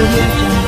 audio jungle.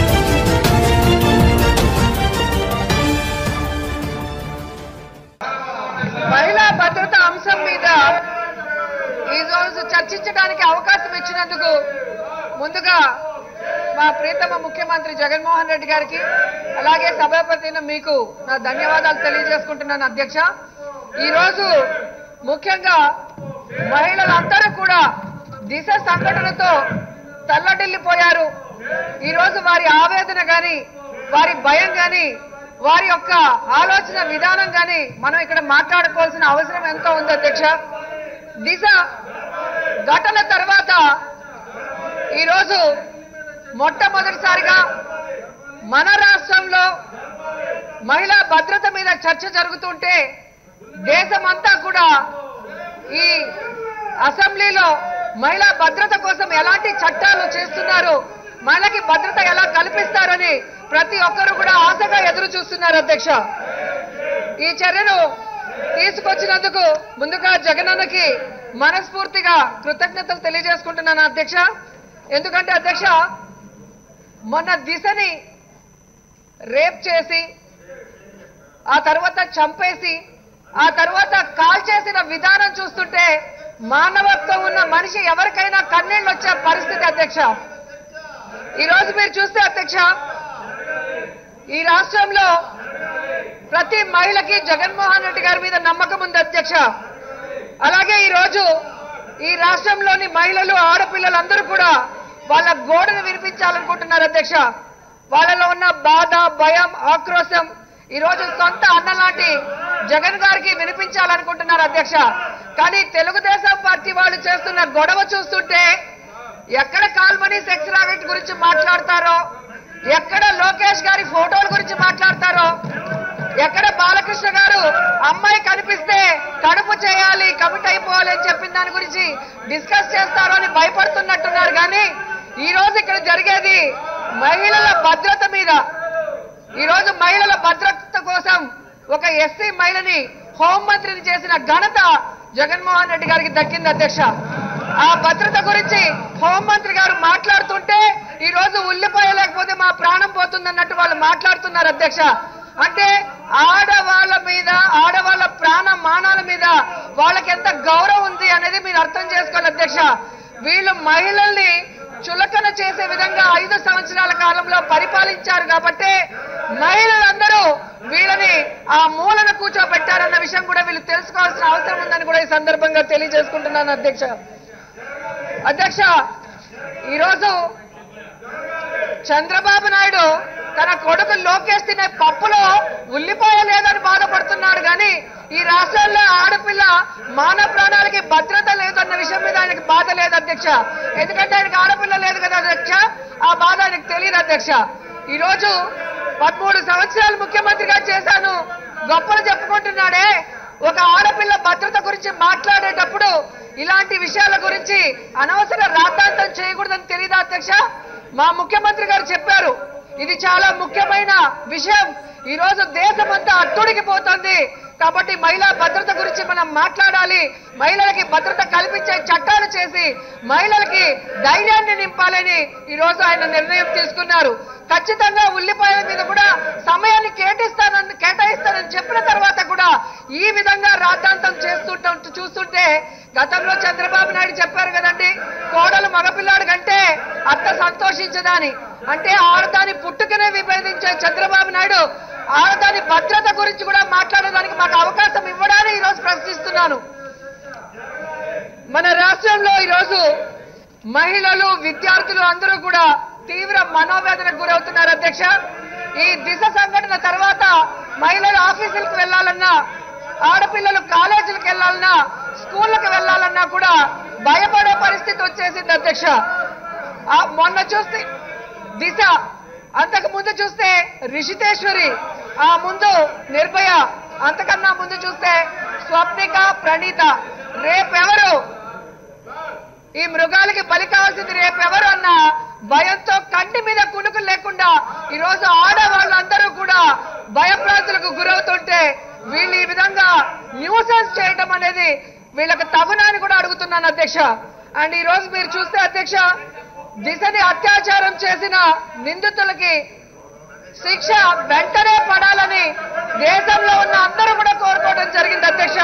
మహిళా భద్రత అంశం మీద ఈ రోజు చర్చించడానికి అవకాశం ఇచ్చినందుకు ముందుగా మా ప్రీతమ ముఖ్యమంత్రి జగన్మోహన్ రెడ్డి గారికి అలాగే సభాపతిన మీకు నా ధన్యవాదాలు తెలియజేసుకుంటున్నాను అధ్యక్ష ఈ రోజు ముఖ్యంగా మహిళలందరూ కూడా దిశ సంఘటనతో తల్లడిల్లిపోయారు ఈ రోజు వారి ఆవేదన గాని వారి భయం గాని వారి యొక్క ఆలోచన విధానం గాని మనం ఇక్కడ మాట్లాడుకోవాల్సిన అవసరం ఎంతో ఉంది అధ్యక్ష దిశ ఘటన తర్వాత ఈరోజు మొట్టమొదటిసారిగా మన రాష్ట్రంలో మహిళా భద్రత మీద చర్చ జరుగుతుంటే దేశమంతా కూడా ఈ అసెంబ్లీలో మహిళా భద్రత కోసం ఎలాంటి చట్టాలు చేస్తున్నారు మహిళకి భద్రత ఎలా కల్పిస్తారని ప్రతి ఒక్కరూ కూడా ఆశగా ఎదురు చూస్తున్నారు అధ్యక్ష ఈ చర్యను తీసుకొచ్చినందుకు ముందుగా జగనన్నకి మనస్ఫూర్తిగా కృతజ్ఞతలు తెలియజేసుకుంటున్నాను అధ్యక్ష ఎందుకంటే అధ్యక్ష మొన్న దిశని రేప్ చేసి ఆ తర్వాత చంపేసి ఆ తర్వాత కాల్ చేసిన విధానం చూస్తుంటే మానవత్వం ఉన్న మనిషి ఎవరికైనా కన్నీళ్ళు వచ్చే పరిస్థితి అధ్యక్ష ఈ రోజు మీరు చూస్తే అధ్యక్ష ఈ రాష్ట్రంలో ప్రతి మహిళకి జగన్మోహన్ రెడ్డి గారి మీద నమ్మకం ఉంది అధ్యక్ష అలాగే ఈ రోజు ఈ రాష్ట్రంలోని మహిళలు ఆడపిల్లలందరూ కూడా వాళ్ళ గోడను వినిపించాలనుకుంటున్నారు అధ్యక్ష వాళ్ళలో ఉన్న బాధ భయం ఆక్రోశం ఈ రోజు సొంత అన్న లాంటి జగన్ గారికి వినిపించాలనుకుంటున్నారు అధ్యక్ష కానీ తెలుగుదేశం పార్టీ వాళ్ళు చేస్తున్న గొడవ చూస్తుంటే ఎక్కడ కాల్మనీ సెక్స్ రాకెట్ గురించి మాట్లాడతారో ఎక్కడ లోకేష్ గారి ఫోటోల గురించి మాట్లాడతారో ఎక్కడ బాలకృష్ణ గారు అమ్మాయి కనిపిస్తే కడుపు చేయాలి కమిట్ అయిపోవాలి అని చెప్పిన దాని గురించి డిస్కస్ చేస్తారో అని భయపడుతున్నట్టున్నారు కానీ ఈ రోజు ఇక్కడ జరిగేది మహిళల భద్రత మీద ఈ రోజు మహిళల భద్రత కోసం ఒక ఎస్సీ మహిళని హోంమంత్రిని చేసిన ఘనత జగన్మోహన్ రెడ్డి గారికి దక్కింది అధ్యక్ష ఆ భద్రత గురించి హోంమంత్రి గారు మాట్లాడుతుంటే ఈ రోజు ఉల్లిపాయ లేకపోతే మా ప్రాణం పోతుందన్నట్టు వాళ్ళు మాట్లాడుతున్నారు అధ్యక్ష అంటే ఆడవాళ్ళ మీద ఆడవాళ్ళ ప్రాణ మానాల మీద వాళ్ళకి ఎంత గౌరవం ఉంది అనేది మీరు అర్థం చేసుకోవాలి అధ్యక్ష వీళ్ళు మహిళల్ని చులకన చేసే విధంగా ఐదు సంవత్సరాల కాలంలో పరిపాలించారు కాబట్టి మహిళలందరూ వీళ్ళని ఆ మూలన కూర్చోబెట్టారన్న విషయం కూడా వీళ్ళు తెలుసుకోవాల్సిన అవసరం ఉందని కూడా ఈ సందర్భంగా తెలియజేసుకుంటున్నాను అధ్యక్ష అధ్యక్ష ఈరోజు చంద్రబాబు నాయుడు తన కొడుకు లోకేష్ తినే పప్పులో ఉల్లిపాయ లేదని బాధపడుతున్నాడు కానీ ఈ రాష్ట్రంలో ఆడపిల్ల మానవ ప్రాణాలకి భద్రత లేదన్న విషయం మీద ఆయనకి బాధ లేదు అధ్యక్ష ఎందుకంటే ఆయనకి ఆడపిల్ల లేదు కదా అధ్యక్ష ఆ బాధ ఆయనకు తెలియదు అధ్యక్ష ఈ రోజు పదమూడు సంవత్సరాలు ముఖ్యమంత్రిగా చేశాను గొప్పలు చెప్పుకుంటున్నాడే ఒక ఆడపిల్ల భద్రత గురించి మాట్లాడేటప్పుడు ఇలాంటి విషయాల గురించి అనవసర రాద్ధాంతం చేయకూడదని తెలియదా అధ్యక్ష మా ముఖ్యమంత్రి గారు చెప్పారు ఇది చాలా ముఖ్యమైన విషయం ఈ రోజు దేశమంతా అట్టుడికి పోతుంది కాబట్టి మహిళా భద్రత గురించి మనం మాట్లాడాలి మహిళలకి భద్రత కల్పించే చట్టాలు చేసి మహిళలకి ధైర్యాన్ని నింపాలని ఈ రోజు ఆయన నిర్ణయం తీసుకున్నారు ఖచ్చితంగా ఉల్లిపాయల మీద కూడా సమయాన్ని కేటాయిస్తానని కేటాయిస్తానని చెప్పిన తర్వాత కూడా ఈ విధంగా రాద్ధాంతం చేస్తుంట చూస్తుంటే గతంలో చంద్రబాబు నాయుడు చెప్పారు కదండి కోడలు మగపిల్లాడు కంటే అత్త సంతోషించదని అంటే ఆడదాని పుట్టుకనే విభేదించే చంద్రబాబు నాయుడు ఆడదాని భద్రత గురించి కూడా మాట్లాడడానికి మాకు అవకాశం ఇవ్వడాన్ని ఈ రోజు ప్రశ్నిస్తున్నాను మన రాష్ట్రంలో ఈరోజు మహిళలు విద్యార్థులు అందరూ కూడా తీవ్ర మనోవేదనకు గురవుతున్నారు అధ్యక్ష ఈ దిశ సంఘటన తర్వాత మహిళలు ఆఫీసులకు వెళ్లాలన్నా ఆడపిల్లలు కాలేజీలకు వెళ్లాలన్నా స్కూళ్ళకి వెళ్లాలన్నా కూడా భయపడే పరిస్థితి వచ్చేసింది అధ్యక్ష ఆ మొన్న చూస్తే దిశ అంతకు ముందు చూస్తే రిషితేశ్వరి ఆ ముందు నిర్భయ అంతకన్నా ముందు చూస్తే స్వప్నిక ప్రణీత రేపెవరు ఈ మృగాలకి బలి కావాల్సింది రేపెవరు అన్న భయంతో కంటి మీద కునుకు లేకుండా ఈ రోజు ఆడవాళ్ళందరూ కూడా భయప్రాంతులకు గురవుతుంటే వీళ్ళు ఈ విధంగా న్యూసెన్స్ చేయటం అనేది వీళ్ళకి తగునా అని కూడా అడుగుతున్నాను అధ్యక్ష అండ్ ఈ రోజు మీరు చూస్తే అధ్యక్ష దిశని అత్యాచారం చేసిన నిందితులకి శిక్ష వెంటనే పడాలని దేశంలో ఉన్న అందరూ కూడా కోరుకోవడం జరిగింది అధ్యక్ష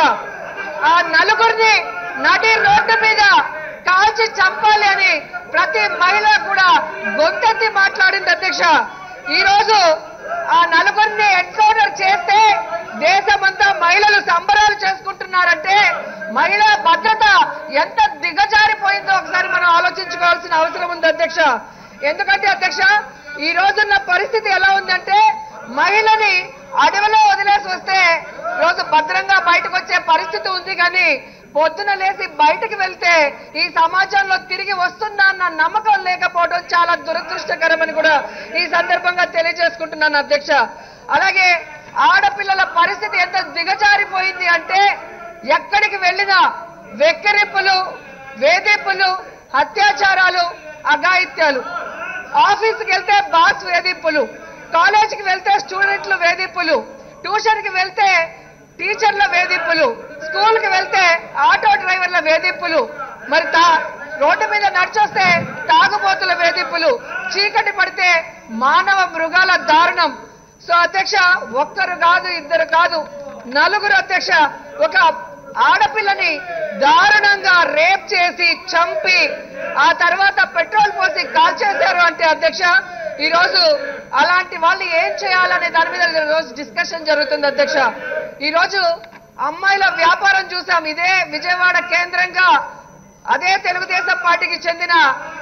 ఆ నలుగురిని నడి రోడ్డు మీద కాల్చి చంపాలి అని ప్రతి మహిళ కూడా గొంతెత్తి మాట్లాడింది అధ్యక్ష ఈ రోజు ఆ నలుగురిని ఎన్కౌంటర్ చేస్తే దేశమంతా మహిళలు సంబరాలు చేసుకుంటున్నారంటే మహిళా భద్రత ఎంత దిగజారిపోయిందో ఒకసారి మనం ఆలోచించుకోవాల్సిన అవసరం ఉంది అధ్యక్ష ఎందుకంటే అధ్యక్ష ఈ రోజున్న పరిస్థితి ఎలా ఉందంటే మహిళని అడవిలో వదిలేసి వస్తే రోజు భద్రంగా బయటకు వచ్చే పరిస్థితి ఉంది కానీ పొద్దున లేచి బయటకు వెళ్తే ఈ సమాజంలో తిరిగి వస్తుందా అన్న నమ్మకం లేకపోవడం చాలా దురదృష్టకరమని కూడా ఈ సందర్భంగా తెలియజేసుకుంటున్నాను అధ్యక్ష అలాగే ఆడపిల్లల పరిస్థితి ఎంత దిగజారిపోయింది అంటే ఎక్కడికి వెళ్ళినా వెక్కిరింపులు వేధింపులు అత్యాచారాలు అఘాయిత్యాలు ఆఫీస్కి వెళ్తే బాస్ వేధింపులు కాలేజీకి వెళ్తే స్టూడెంట్లు వేధింపులు ట్యూషన్కి వెళ్తే టీచర్ల వేధింపులు స్కూల్కి వెళ్తే ఆటో డ్రైవర్ల వేధింపులు మరి తా రోడ్డు మీద నడిచొస్తే తాగుబోతుల వేధింపులు చీకటి పడితే మానవ మృగాల దారుణం సో అధ్యక్ష ఒక్కరు కాదు ఇద్దరు కాదు నలుగురు అధ్యక్ష ఒక ఆడపిల్లని దారుణంగా రేప్ చేసి చంపి ఆ తర్వాత పెట్రోల్ పోసి కాల్చేశారు అంటే అధ్యక్ష ఈ రోజు అలాంటి వాళ్ళు ఏం చేయాలనే దాని మీద ఈ రోజు డిస్కషన్ జరుగుతుంది అధ్యక్ష ఈ రోజు అమ్మాయిల వ్యాపారం చూసాం ఇదే విజయవాడ కేంద్రంగా అదే తెలుగుదేశం పార్టీకి చెందిన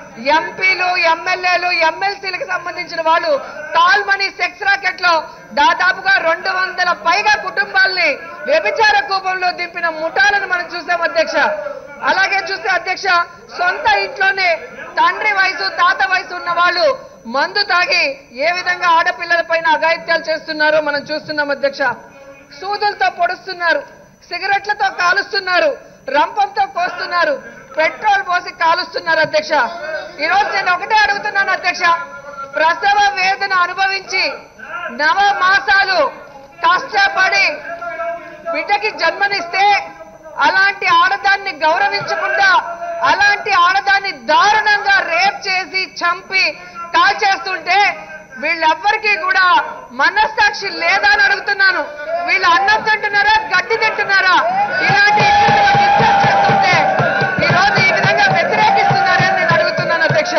ఎంపీలు ఎమ్మెల్యేలు ఎమ్మెల్సీలకు సంబంధించిన వాళ్ళు తాల్మనీ సెక్స్ రాకెట్ లో దాదాపుగా రెండు వందల పైగా కుటుంబాల్ని వ్యభిచార కూపంలో దింపిన ముఠాలను మనం చూసాం అధ్యక్ష అలాగే చూస్తే అధ్యక్ష సొంత ఇంట్లోనే తండ్రి వయసు తాత వయసు ఉన్న వాళ్ళు మందు తాగి ఏ విధంగా ఆడపిల్లల పైన అఘాయిత్యాలు చేస్తున్నారో మనం చూస్తున్నాం అధ్యక్ష సూదులతో పొడుస్తున్నారు సిగరెట్లతో కాలుస్తున్నారు రంపంతో కోస్తున్నారు పెట్రోల్ పోసి కాలుస్తున్నారు అధ్యక్ష ఈరోజు నేను ఒకటే అడుగుతున్నాను అధ్యక్ష ప్రసవ వేదన అనుభవించి నవ మాసాలు కష్టపడి బిడ్డకి జన్మనిస్తే అలాంటి ఆడదాన్ని గౌరవించకుండా అలాంటి ఆడదాన్ని దారుణంగా రేప్ చేసి చంపి కాల్చేస్తుంటే వీళ్ళెవ్వరికీ కూడా మనస్సాక్షి లేదా అని అడుగుతున్నాను వీళ్ళు అన్నం తింటున్నారా గడ్డి తింటున్నారా ఇలాంటి ఇష్యూస్ డిస్కస్ చేస్తుంటే ఈ రోజు ఈ విధంగా వ్యతిరేకిస్తున్నారని నేను అడుగుతున్నాను అధ్యక్ష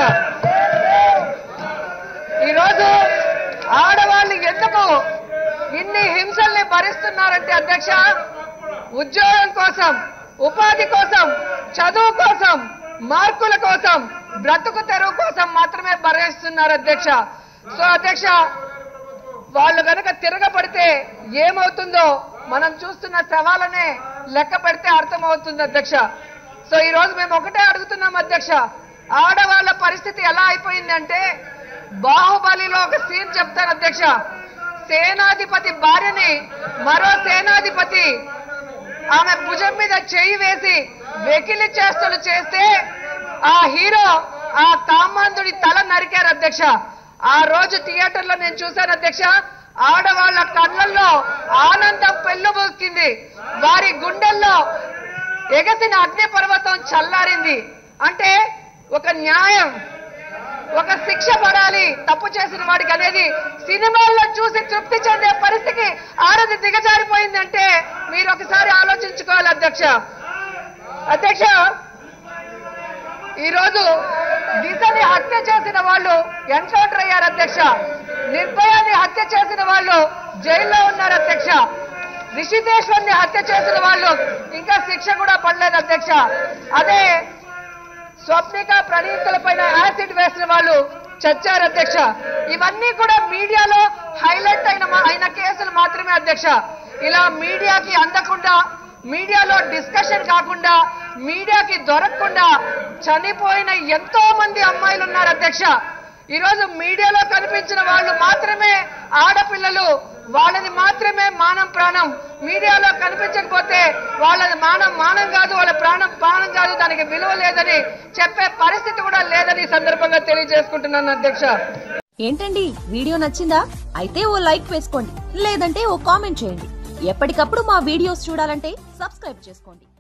ఈ రోజు ఆడవాళ్ళు ఎందుకు ఇన్ని హింసల్ని భరిస్తున్నారంటే అధ్యక్ష ఉద్యోగం కోసం ఉపాధి కోసం చదువు కోసం మార్కుల కోసం బ్రతుకు తెరువు కోసం మాత్రమే భరిస్తున్నారు అధ్యక్ష సో అధ్యక్ష వాళ్ళు గనక తిరగబడితే ఏమవుతుందో మనం చూస్తున్న సవాలనే లెక్క పెడితే అర్థమవుతుంది అధ్యక్ష సో ఈ రోజు మేము ఒకటే అడుగుతున్నాం అధ్యక్ష ఆడవాళ్ళ పరిస్థితి ఎలా అయిపోయిందంటే బాహుబలిలో ఒక సీన్ చెప్తాను అధ్యక్ష సేనాధిపతి భార్యని మరో సేనాధిపతి ఆమె భుజం మీద చేయి వేసి వెకిలి చేష్టలు చేస్తే ఆ హీరో ఆ కామాంధుడి తల నరికారు అధ్యక్ష ఆ రోజు థియేటర్ లో నేను చూశాను అధ్యక్ష ఆడవాళ్ల కళ్ళల్లో ఆనందం పెళ్ళుబూకింది వారి గుండెల్లో ఎగసిన అగ్ని పర్వతం చల్లారింది అంటే ఒక న్యాయం ఒక శిక్ష పడాలి తప్పు చేసిన వాడికి అనేది సినిమాల్లో చూసి తృప్తి చెందే పరిస్థితికి ఆడది దిగజారిపోయిందంటే మీరు ఒకసారి ఆలోచించుకోవాలి అధ్యక్ష అధ్యక్ష ఈరోజు దిశని హత్య చేసిన వాళ్ళు ఎన్కౌంటర్ అయ్యారు అధ్యక్ష నిర్భయాన్ని హత్య చేసిన వాళ్ళు జైల్లో ఉన్నారు అధ్యక్ష రిషితేశ్వర్ని హత్య చేసిన వాళ్ళు ఇంకా శిక్ష కూడా పడలేదు అధ్యక్ష అదే స్వప్నిక ప్రణీతుల పైన యాసిడ్ వేసిన వాళ్ళు చచ్చారు అధ్యక్ష ఇవన్నీ కూడా మీడియాలో హైలైట్ అయిన మా- అయిన కేసులు మాత్రమే అధ్యక్ష ఇలా మీడియాకి అందకుండా మీడియాలో డిస్కషన్ కాకుండా మీడియాకి దొరకకుండా చనిపోయిన ఎంతో మంది అమ్మాయిలు ఉన్నారు అధ్యక్ష ఈరోజు మీడియాలో కనిపించిన వాళ్ళు మాత్రమే ఆడపిల్లలు వాళ్ళది మాత్రమే మానం ప్రాణం మీడియాలో కనిపించకపోతే వాళ్ళది మానం మానం కాదు వాళ్ళ ప్రాణం ప్రాణం కాదు దానికి విలువ లేదని చెప్పే పరిస్థితి కూడా లేదని ఈ సందర్భంగా తెలియజేసుకుంటున్నాను అధ్యక్ష ఏంటండి వీడియో నచ్చిందా అయితే ఓ లైక్ వేసుకోండి లేదంటే ఓ కామెంట్ చేయండి ఎప్పటికప్పుడు మా వీడియోస్ చూడాలంటే సబ్స్క్రైబ్ చేసుకోండి